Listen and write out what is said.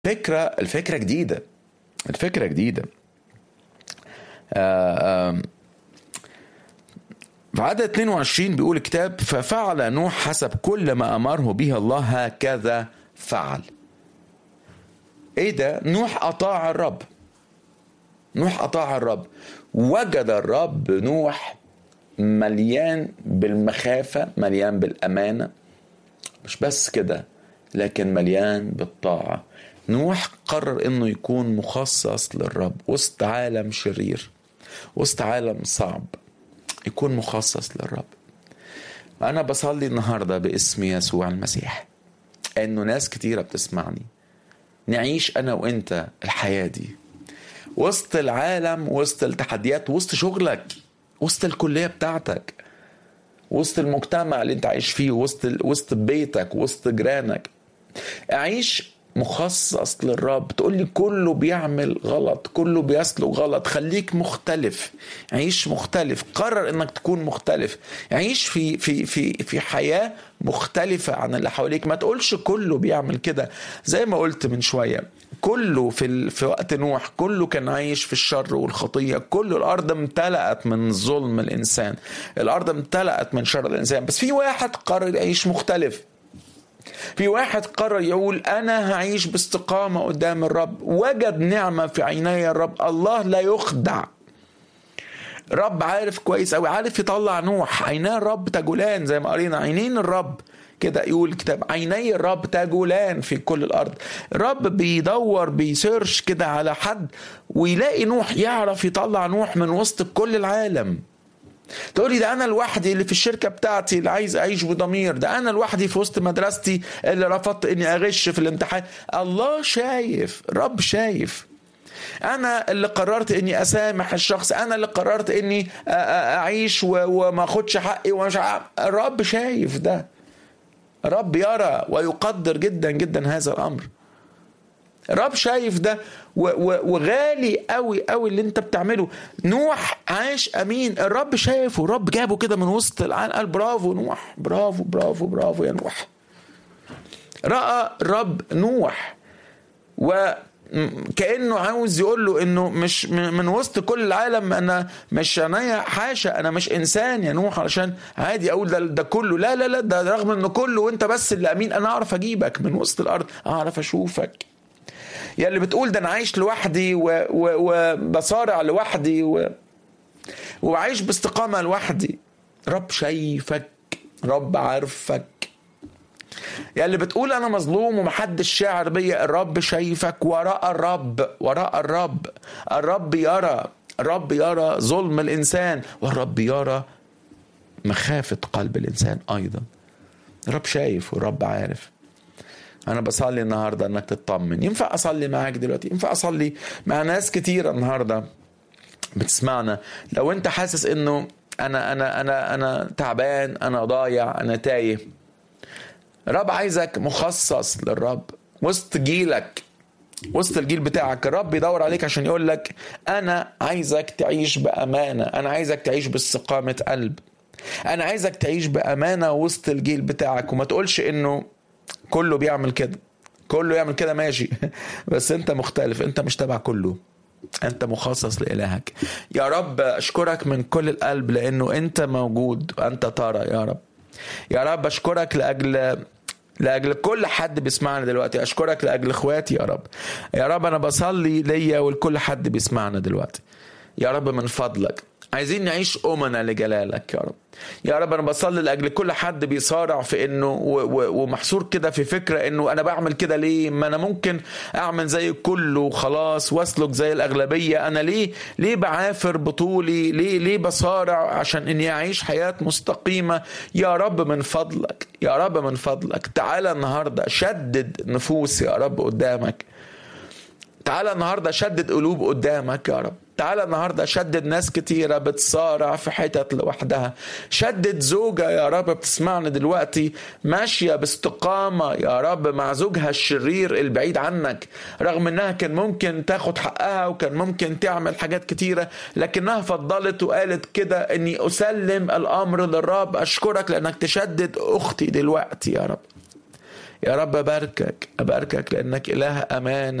فكرة الفكرة جديدة الفكرة جديدة آه، آم، في عدد 22 بيقول الكتاب ففعل نوح حسب كل ما أمره به الله هكذا فعل ايه ده نوح أطاع الرب نوح أطاع الرب وجد الرب نوح مليان بالمخافة مليان بالأمانة مش بس كده لكن مليان بالطاعة نوح قرر انه يكون مخصص للرب وسط عالم شرير وسط عالم صعب يكون مخصص للرب انا بصلي النهارده باسم يسوع المسيح انه ناس كتيره بتسمعني نعيش انا وانت الحياه دي وسط العالم وسط التحديات وسط شغلك وسط الكليه بتاعتك وسط المجتمع اللي انت عايش فيه وسط وسط بيتك وسط جيرانك عيش مخصص للرب تقول لي كله بيعمل غلط كله بيسلك غلط خليك مختلف عيش مختلف قرر انك تكون مختلف عيش في في في في حياه مختلفه عن اللي حواليك ما تقولش كله بيعمل كده زي ما قلت من شويه كله في ال... في وقت نوح كله كان عايش في الشر والخطيه كل الارض امتلأت من ظلم الانسان الارض امتلأت من شر الانسان بس في واحد قرر يعيش مختلف في واحد قرر يقول انا هعيش باستقامه قدام الرب وجد نعمه في عيني الرب الله لا يخدع رب عارف كويس قوي عارف يطلع نوح عيني الرب تجولان زي ما قرينا عينين الرب كده يقول الكتاب عيني الرب تجولان في كل الارض الرب بيدور بيسيرش كده على حد ويلاقي نوح يعرف يطلع نوح من وسط كل العالم تقولي ده انا لوحدي اللي في الشركه بتاعتي اللي عايز اعيش بضمير ده انا لوحدي في وسط مدرستي اللي رفضت اني اغش في الامتحان الله شايف الرب شايف انا اللي قررت اني اسامح الشخص انا اللي قررت اني اعيش وما اخدش حقي ومش الرب شايف ده الرب يرى ويقدر جدا جدا هذا الامر الرب شايف ده وغالي قوي قوي اللي انت بتعمله نوح عاش امين الرب شايفه الرب جابه كده من وسط العالم قال برافو نوح برافو برافو برافو يا نوح راى الرب نوح وكانه عاوز يقول له انه مش من وسط كل العالم انا مش انا حاشا انا مش انسان يا نوح علشان عادي اقول ده, ده كله لا لا لا ده رغم انه كله وانت بس اللي امين انا اعرف اجيبك من وسط الارض اعرف اشوفك يا اللي بتقول ده انا عايش لوحدي وبصارع و... لوحدي و... وعايش باستقامه لوحدي رب شايفك رب عارفك يا اللي بتقول انا مظلوم ومحدش شاعر بيا الرب شايفك وراء الرب وراء الرب الرب يرى الرب يرى ظلم الانسان والرب يرى مخافه قلب الانسان ايضا الرب شايف والرب عارف انا بصلي النهارده انك تطمن ينفع اصلي معاك دلوقتي ينفع اصلي مع ناس كتيره النهارده بتسمعنا لو انت حاسس انه انا انا انا انا تعبان انا ضايع انا تايه الرب عايزك مخصص للرب وسط جيلك وسط الجيل بتاعك الرب بيدور عليك عشان يقول لك انا عايزك تعيش بامانه انا عايزك تعيش باستقامه قلب انا عايزك تعيش بامانه وسط الجيل بتاعك وما تقولش انه كله بيعمل كده كله يعمل كده ماشي بس انت مختلف انت مش تبع كله انت مخصص لالهك يا رب اشكرك من كل القلب لانه انت موجود وانت ترى يا رب يا رب اشكرك لاجل لاجل كل حد بيسمعنا دلوقتي اشكرك لاجل اخواتي يا رب يا رب انا بصلي ليا ولكل حد بيسمعنا دلوقتي يا رب من فضلك عايزين نعيش أمنا لجلالك يا رب يا رب أنا بصلي لأجل كل حد بيصارع في إنه ومحصور كده في فكرة إنه أنا بعمل كده ليه ما أنا ممكن أعمل زي الكل وخلاص وأسلك زي الأغلبية أنا ليه ليه بعافر بطولي ليه ليه بصارع عشان إني أعيش حياة مستقيمة يا رب من فضلك يا رب من فضلك تعالى النهاردة شدد نفوس يا رب قدامك تعالى النهاردة شدد قلوب قدامك يا رب تعالى النهاردة شدد ناس كتيرة بتصارع في حتت لوحدها شدد زوجة يا رب بتسمعنا دلوقتي ماشية باستقامة يا رب مع زوجها الشرير البعيد عنك رغم انها كان ممكن تاخد حقها وكان ممكن تعمل حاجات كتيرة لكنها فضلت وقالت كده اني اسلم الامر للرب اشكرك لانك تشدد اختي دلوقتي يا رب يا رب أباركك أباركك لأنك إله أمانة